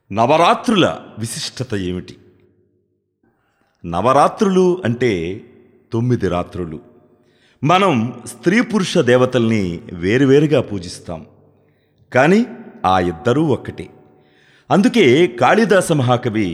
నవరాత్రుల విశిష్టత ఏమిటి నవరాత్రులు అంటే తొమ్మిది రాత్రులు మనం స్త్రీ పురుష దేవతల్ని వేరువేరుగా పూజిస్తాం కానీ ఆ ఇద్దరూ ఒక్కటే అందుకే కాళిదాస మహాకవి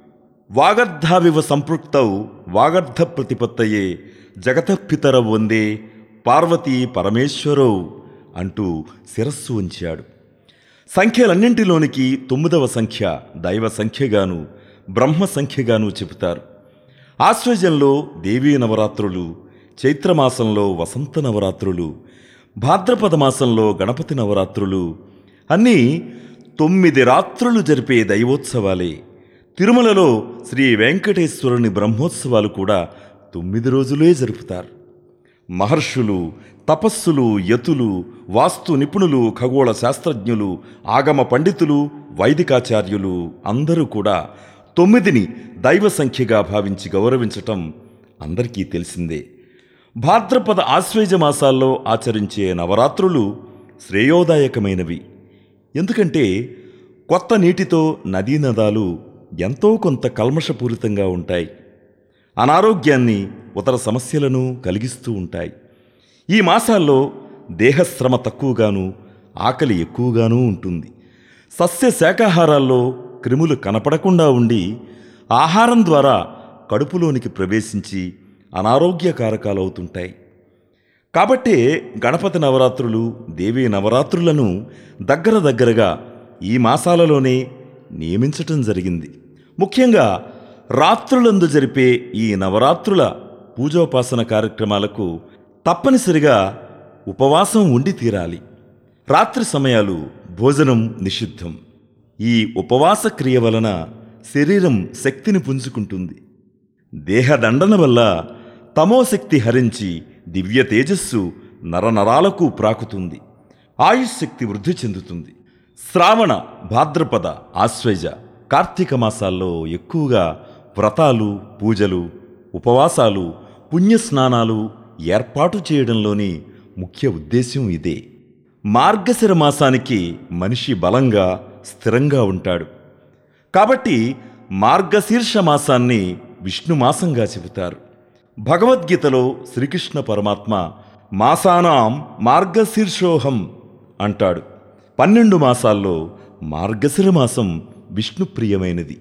వాగర్ధావివ సంపృక్తౌ వాగర్ధ ప్రతిపత్తయే జగతపితర వందే పార్వతీ పరమేశ్వరౌ అంటూ శిరస్సు ఉంచాడు సంఖ్యలన్నింటిలోనికి తొమ్మిదవ సంఖ్య దైవ సంఖ్యగాను బ్రహ్మ సంఖ్యగాను చెబుతారు ఆశ్వజంలో దేవీ నవరాత్రులు చైత్రమాసంలో వసంత నవరాత్రులు భాద్రపద మాసంలో గణపతి నవరాత్రులు అన్నీ తొమ్మిది రాత్రులు జరిపే దైవోత్సవాలే తిరుమలలో శ్రీ వెంకటేశ్వరుని బ్రహ్మోత్సవాలు కూడా తొమ్మిది రోజులే జరుపుతారు మహర్షులు తపస్సులు యతులు వాస్తు నిపుణులు ఖగోళ శాస్త్రజ్ఞులు ఆగమ పండితులు వైదికాచార్యులు అందరూ కూడా తొమ్మిదిని దైవ సంఖ్యగా భావించి గౌరవించటం అందరికీ తెలిసిందే భాద్రపద ఆశ్వేజ మాసాల్లో ఆచరించే నవరాత్రులు శ్రేయోదాయకమైనవి ఎందుకంటే కొత్త నీటితో నదీ నదాలు ఎంతో కొంత కల్మషపూరితంగా ఉంటాయి అనారోగ్యాన్ని ఉతర సమస్యలను కలిగిస్తూ ఉంటాయి ఈ మాసాల్లో దేహశ్రమ తక్కువగాను ఆకలి ఎక్కువగానూ ఉంటుంది సస్య శాకాహారాల్లో క్రిములు కనపడకుండా ఉండి ఆహారం ద్వారా కడుపులోనికి ప్రవేశించి అనారోగ్యకారకాలవుతుంటాయి కాబట్టే గణపతి నవరాత్రులు దేవీ నవరాత్రులను దగ్గర దగ్గరగా ఈ మాసాలలోనే నియమించటం జరిగింది ముఖ్యంగా రాత్రులందు జరిపే ఈ నవరాత్రుల పూజోపాసన కార్యక్రమాలకు తప్పనిసరిగా ఉపవాసం ఉండి తీరాలి రాత్రి సమయాలు భోజనం నిషిద్ధం ఈ ఉపవాస క్రియ వలన శరీరం శక్తిని పుంజుకుంటుంది దేహదండన వల్ల తమోశక్తి హరించి దివ్య తేజస్సు నరనరాలకు ప్రాకుతుంది ఆయుష్ శక్తి వృద్ధి చెందుతుంది శ్రావణ భాద్రపద ఆశ్వజ కార్తీక మాసాల్లో ఎక్కువగా వ్రతాలు పూజలు ఉపవాసాలు పుణ్యస్నానాలు ఏర్పాటు చేయడంలోని ముఖ్య ఉద్దేశ్యం ఇదే మార్గశిర మాసానికి మనిషి బలంగా స్థిరంగా ఉంటాడు కాబట్టి మార్గశీర్ష మాసాన్ని విష్ణు మాసంగా చెబుతారు భగవద్గీతలో శ్రీకృష్ణ పరమాత్మ మాసానాం మార్గశీర్షోహం అంటాడు పన్నెండు మాసాల్లో మార్గశిర మాసం విష్ణుప్రియమైనది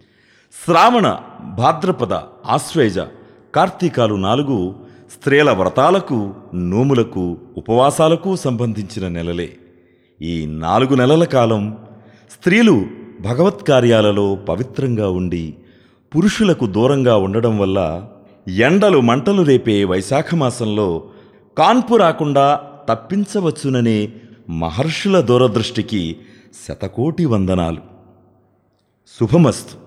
శ్రావణ భాద్రపద ఆశ్వేజ కార్తీకాలు నాలుగు స్త్రీల వ్రతాలకు నోములకు ఉపవాసాలకు సంబంధించిన నెలలే ఈ నాలుగు నెలల కాలం స్త్రీలు భగవత్ కార్యాలలో పవిత్రంగా ఉండి పురుషులకు దూరంగా ఉండడం వల్ల ఎండలు మంటలు రేపే వైశాఖ మాసంలో కాన్పు రాకుండా తప్పించవచ్చుననే మహర్షుల దూరదృష్టికి శతకోటి వందనాలు శుభమస్తు